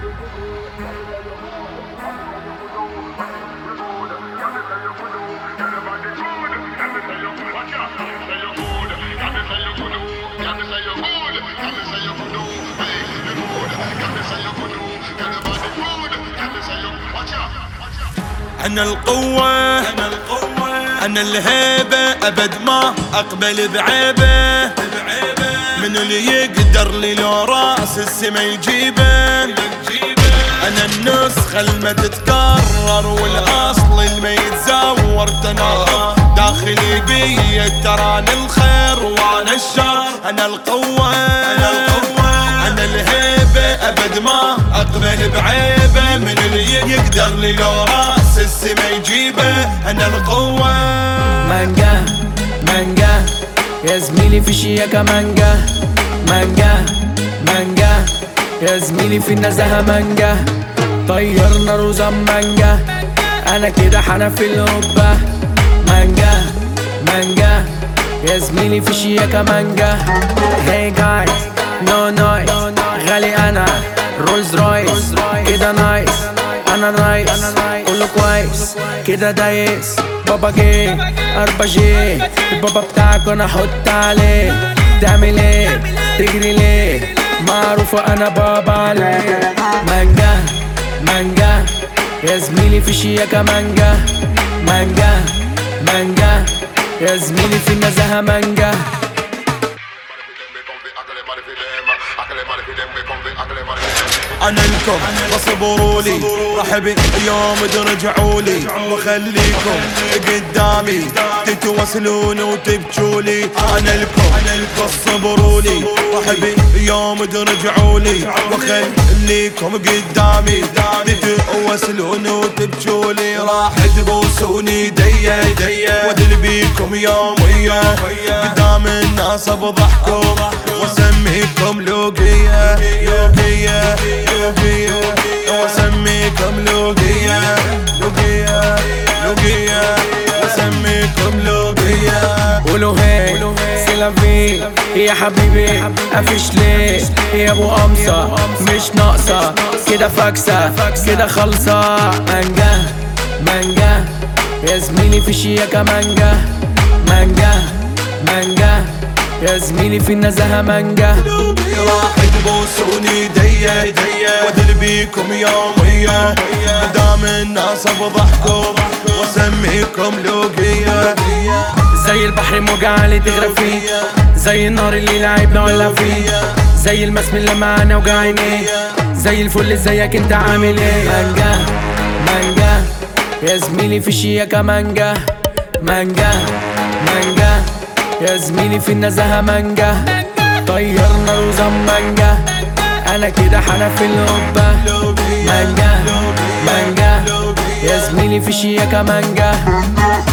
أنا القوة أنا القوة أنا الهيبة أبد ما أقبل بعيبة من اللي يقدر لي لو راس السما يجيبه أنا النسخة الما تتكرر والأصل الما يتزور تناظر داخلي بي تراني الخير وأنا الشر أنا القوة أنا القوة أنا الهيبة أبد ما أقبل بعيبة من اللي يقدر لي لو راس السما يجيبه أنا القوة مانجا مانجا يا زميلي في شياكة مانجا مانجا مانجا يا زميلي في النزهة مانجا طيرنا روزا مانجا انا كده حنا في القبة مانجا مانجا يا زميلي في شياكة مانجا هاي جايز نو نويز غالي انا رولز رويس كده نايس انا نايس كله كويس كده دايس بابا جه اربع جي البابا بتاعك انا احط عليه تعمل ايه تجري ليه معروفة انا بابا عليه مانجا مانجا يا زميلي في شياكة مانجا مانجا مانجا يا زميلي في النزهة مانجا انا لكم واصبروا لي راح يوم ترجعوا لي واخليكم قدامي تتواصلون وتبكوا لي انا لكم واصبروا لي راح يوم ترجعوا لي واخليكم قدامي تتواصلون وتبكوا لي راح تبوسوني ديا ديا وادل بيكم يوم ويا قدام الناس بضحكم واسميكم لوقية لوقية لوقية واسميكم لوقية لوقية لوقية واسميكم لوقية قولوا هي سيلافي يا حبيبي افش ليه يا ابو قمصة مش ناقصة كده فاكسة كده خالصة مانجا مانجا يا زميلي في شياكة مانجا مانجا مانجا يا زميلي في النزهة مانجا راح تبوسوني ديا ديا وادل بيكم يوم ويا قدام الناس بضحكم واسميكم لوقية زي البحر موجة عالي تغرق فيه زي النار اللي لعبنا ولا فيه زي المسم اللي معانا وجعينيه زي الفل زيك انت عامل ايه مانجا مانجا يا زميلي في شياكة مانجا مانجا مانجا يا زميلي في النزهة مانجا طيرنا روزا مانجا انا كده حنا في القبة مانجا مانجا يا زميلي في شياكة مانجا